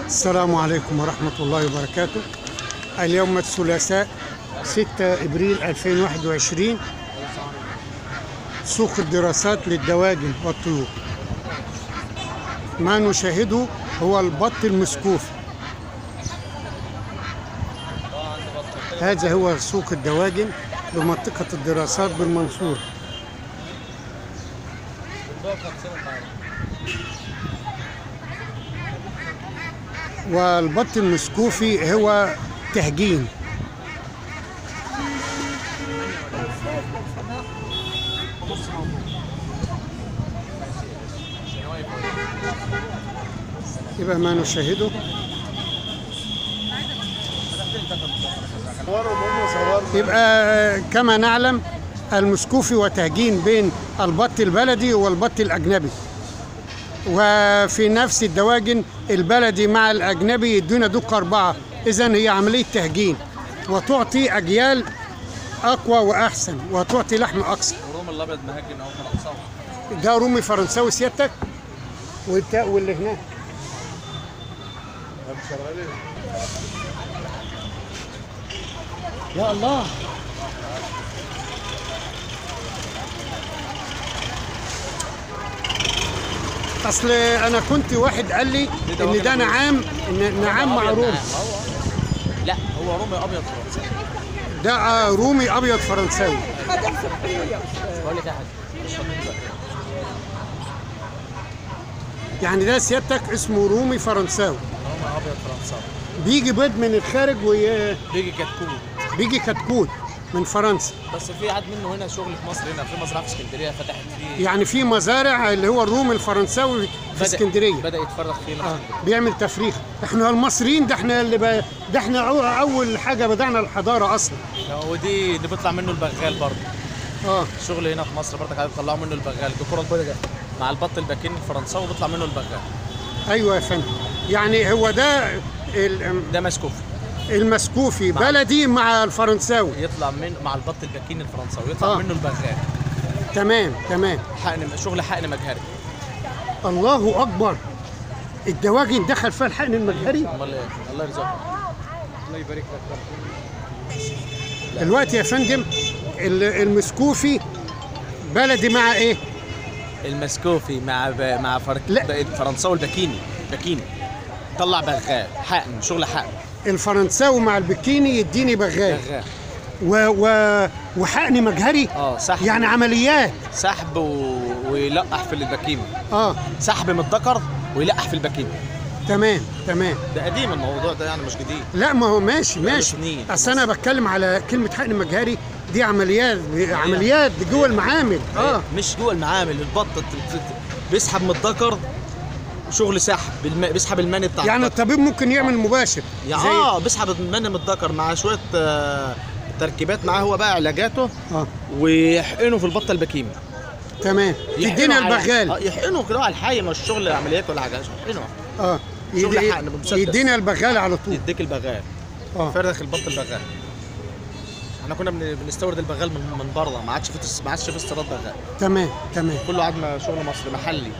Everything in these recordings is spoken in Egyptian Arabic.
السلام عليكم ورحمة الله وبركاته اليوم الثلاثاء 6 إبريل 2021 سوق الدراسات للدواجن والطيور ما نشاهده هو البط المسكوفي هذا هو سوق الدواجن بمنطقة الدراسات بالمنصورة والبط المسكوفي هو تهجين يبقى ما نشاهده يبقى كما نعلم المسكوفي وتهجين بين البط البلدي والبط الأجنبي وفي نفس الدواجن البلدي مع الأجنبي يدونا دوك أربعة إذا هي عملية تهجين وتعطي أجيال أقوى وأحسن وتعطي لحم أكثر الروم الابيض مهجن اهو فرنساوي ده رومي فرنساوي سيادتك وانت واللي هناك يا الله اصل انا كنت واحد قال لي ان ده نعام إن نعام مع رومي لا هو رومي ابيض فرنساوي ده آه، رومي ابيض فرنساوي بقول لك يا حاج مش فاضي دلوقتي. يعني ده سيادتك اسمه رومي فرنساوي رومي ابيض فرنساوي بيجي بيض من الخارج بيجي كتكوت وبيجي كتكوت من فرنسا بس في عاد منه هنا شغل في مصر هنا في مزرعه في اسكندريه فتحت فيه يعني في مزارع اللي هو الروم الفرنساوي في بدأ- اسكندريه بدا يتفرغ فيه هنا في آه. اسكندريه بيعمل تفريخ احنا المصريين ده احنا اللي ب... ده احنا أو- اول حاجه بدانا الحضاره اصلا ودي اللي بيطلع منه البغال برضه اه الشغل هنا في مصر برضه قاعد بيطلعوا منه البغال الكره البيضاء مع البط الباكين الفرنساوي بيطلع منه البغال ايوه يا فندم يعني هو ده ال- ده مسكوف المسكوفي بلدي مع الفرنساوي يطلع من مع البط الباكين الفرنساوي يطلع آه. منه البغال تمام تمام حقن شغل حقن مجهري الله اكبر الدواجن دخل فيها الحقن المجهري امال ايه الله يرزقك دلوقتي يا فندم ال- المسكوفي بلدي مع ايه المسكوفي مع ب... مع فرق لا. الفرنساوي الباكيني باكيني طلع بغال حقن شغل حقن الفرنساوي مع البكيني يديني بغال بغال و... و... وحقن مجهري اه سحب يعني عمليات سحب و... ويلقح في الباكيني اه سحب من الذكر ويلقح في الباكيني تمام تمام ده قديم الموضوع ده يعني مش جديد لا ما هو ماشي بقاله ماشي سنين. اصل انا بتكلم على كلمه حقن مجهري دي عمليات عمليات دي جوه المعامل اه مش جوه المعامل البط ت- ت- بيسحب من الذكر شغل سحب بالم... بيسحب المني بتاع يعني الذكر. الطبيب ممكن يعمل مباشر يا زي- اه بيسحب المني من الذكر مع شويه آه، تركيبات معاه هو بقى علاجاته اه ويحقنه في البطه البكيمي تمام يحقنه تدينا على- البغال آه، يحقنه كده على الحي مش شغل عمليات ولا حاجه يحقنه اه شغل يدي- حقن بمسدس. يدينا البغال على طول يديك البغال اه فرخ البط البغال احنا كنا بن- بنستورد البغال من من بره ما عادش في تس- ما عادش في استيراد بغال تمام تمام كله عاد ما- شغل مصري محلي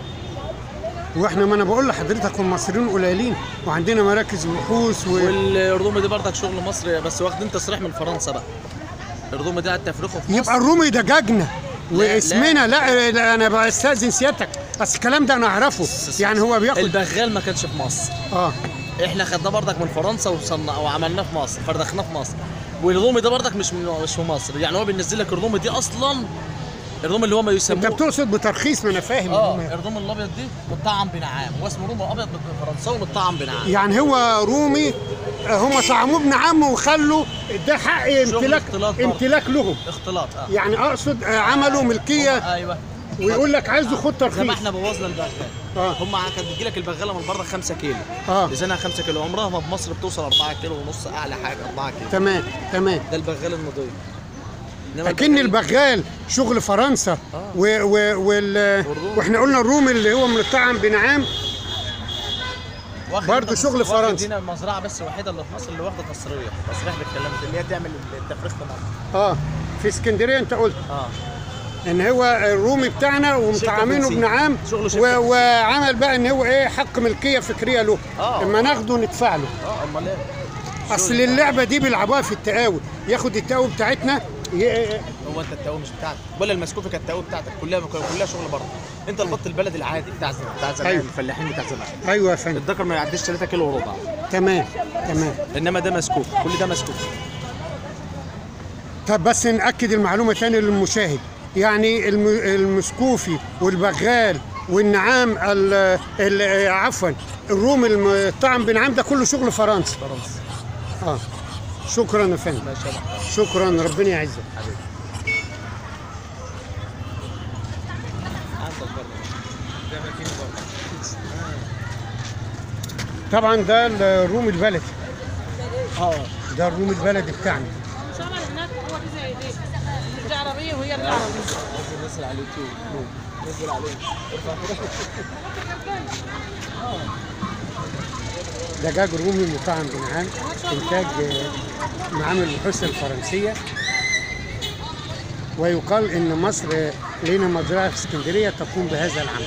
واحنا ما انا بقول لحضرتك المصريين قليلين وعندنا مراكز بحوث و... والرضومه دي برضك شغل مصري بس واخدين تصريح من فرنسا بقى الرضومه دي قاعد تفرخه في يبقى مصر الرومي ده جاجنا لا. واسمنا لا, لا انا بستاذن سيادتك بس الكلام ده انا اعرفه يعني هو بياخد البغال ما كانش في مصر اه احنا خدناه برضك من فرنسا وصنع وعملناه في مصر فردخناه في مصر والرومي ده برضك مش من مش في مصر يعني هو بينزل لك الرومي دي اصلا الرومي اللي هو ما انت يسموه بتقصد بترخيص ما انا فاهم اه الرومي الابيض دي مطعم بنعام هو اسمه رومي ابيض فرنساوي مطعم بنعام يعني هو رومي آه، هم طعموه ابن عمه وخلوا ده حق امتلاك اختلاط برضه. امتلاك لهم اختلاط اه يعني اقصد آه، عملوا ملكيه ايوه ويقول لك عايزه خد زي ما ترخيص احنا بوظنا البغال اه هم كانت بتجي لك البغاله من بره 5 كيلو اه ميزانها 5 كيلو عمرها ما في مصر بتوصل 4 كيلو ونص اعلى حاجه 4 كيلو تمام تمام ده البغال النظيف إنما اكن البغال- البغال شغل فرنسا آه. و و وال والروم. واحنا قلنا الرومي اللي هو مطعم بنعام واخد برضه انت- شغل واخد فرنسي. هنا المزرعه بس الوحيده اللي في مصر اللي واخده تصريح تصريح بالكلام ده اللي هي تعمل التفريخ في مصر اه في اسكندريه انت قلت اه ان هو الرومي بتاعنا ومطعمينه فرنسي. بنعام شغل و- شركة وعمل بقى ان هو ايه حق ملكيه فكريه له آه. اما ناخده ندفع له اه امال ايه اصل اللعبه دي بيلعبوها في التقاوي ياخد التقاوي بتاعتنا ي- هو انت التقوي مش بتاعتك ولا المسكوفه كانت التقوي بتاعتك كلها كلها شغل بره انت البط البلدي العادي بتاع زمان بتاع زمان أيوة. الفلاحين بتاع زمان ايوه يا فندم الذكر ما يعديش 3 كيلو وربع تمام تمام انما ده مسكوف كل ده مسكوف طب بس ناكد المعلومه تاني للمشاهد يعني الم- المسكوفي والبغال والنعام ال- ال- عفوا الروم الطعم بنعام ده كله شغل فرنسي فرنسا اه شكرا يا فندم ما شاء الله شكرا ربنا يعزك حبيبي عندك برضه ده ماكينه برضه طبعا ده الروم البلدي اه ده الروم البلدي بتاعنا شغل هناك هو في زي دي دي عربيه وهي اللي عربيه نزل على اليوتيوب نزل عليه دجاج رومي مطعم بنعام انتاج آه، معامل البحوث الفرنسيه ويقال ان مصر آه، لنا مزرعه في اسكندريه تقوم بهذا العمل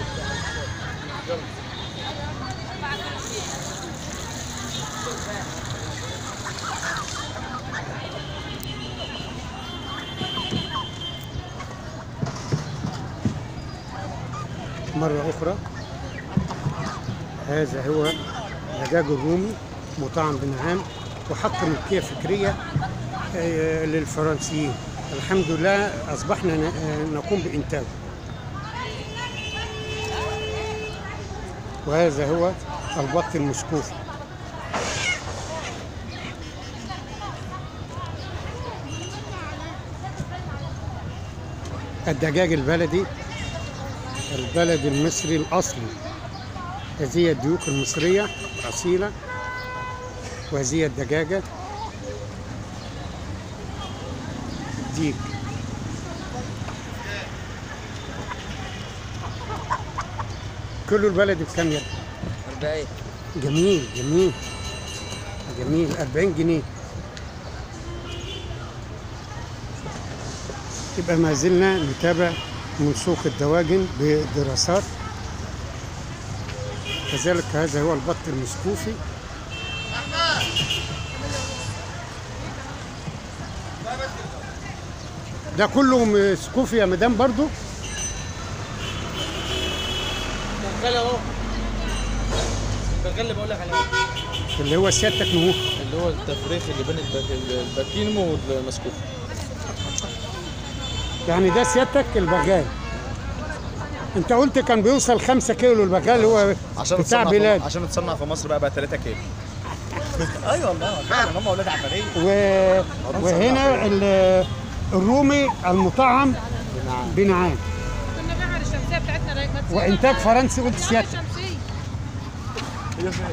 مرة أخرى هذا هو دجاج الرومي مطعم بنعام وحق ملكية فكرية آه، للفرنسيين الحمد لله أصبحنا ن- آه، نقوم بإنتاجه وهذا هو البط المسكوفي الدجاج البلدي البلد المصري الأصلي هذه هي الديوك المصرية الأصيلة وهذه هي الدجاجة ديك كله البلد بكام يا 40 جميل جميل جميل 40 جنيه يبقى ما زلنا نتابع من سوق الدواجن بدراسات كذلك هذا هو البط المسكوفي ده كله مسكوفي يا مدام برضو شغال اهو شغال اللي بقول لك عليه اللي هو سيادتك نهو اللي هو التفريخ اللي بين الباك- الباكينمو والمسكوف يعني ده سيادتك البغال انت قلت كان بيوصل 5 كيلو البغال هو عشان بتاع تصنع في بلاد عشان تصنع في مصر بقى بقى 3 كيلو ايوه والله فعلا هم اولاد عفاريت و... وهنا ال- الرومي المطعم نعم بنعام كنا بنعمل الشمسيه بتاعتنا رايق ما تسيبها. وانتاج فرنسي قلت بنعمل سيادتك شمسيه هي فين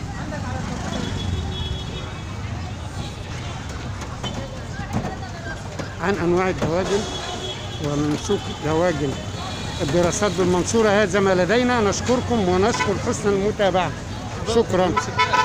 عن انواع الدواجن ومن سوق دواجن الدراسات بالمنصوره هذا ما لدينا نشكركم ونشكر حسن المتابعه شكرا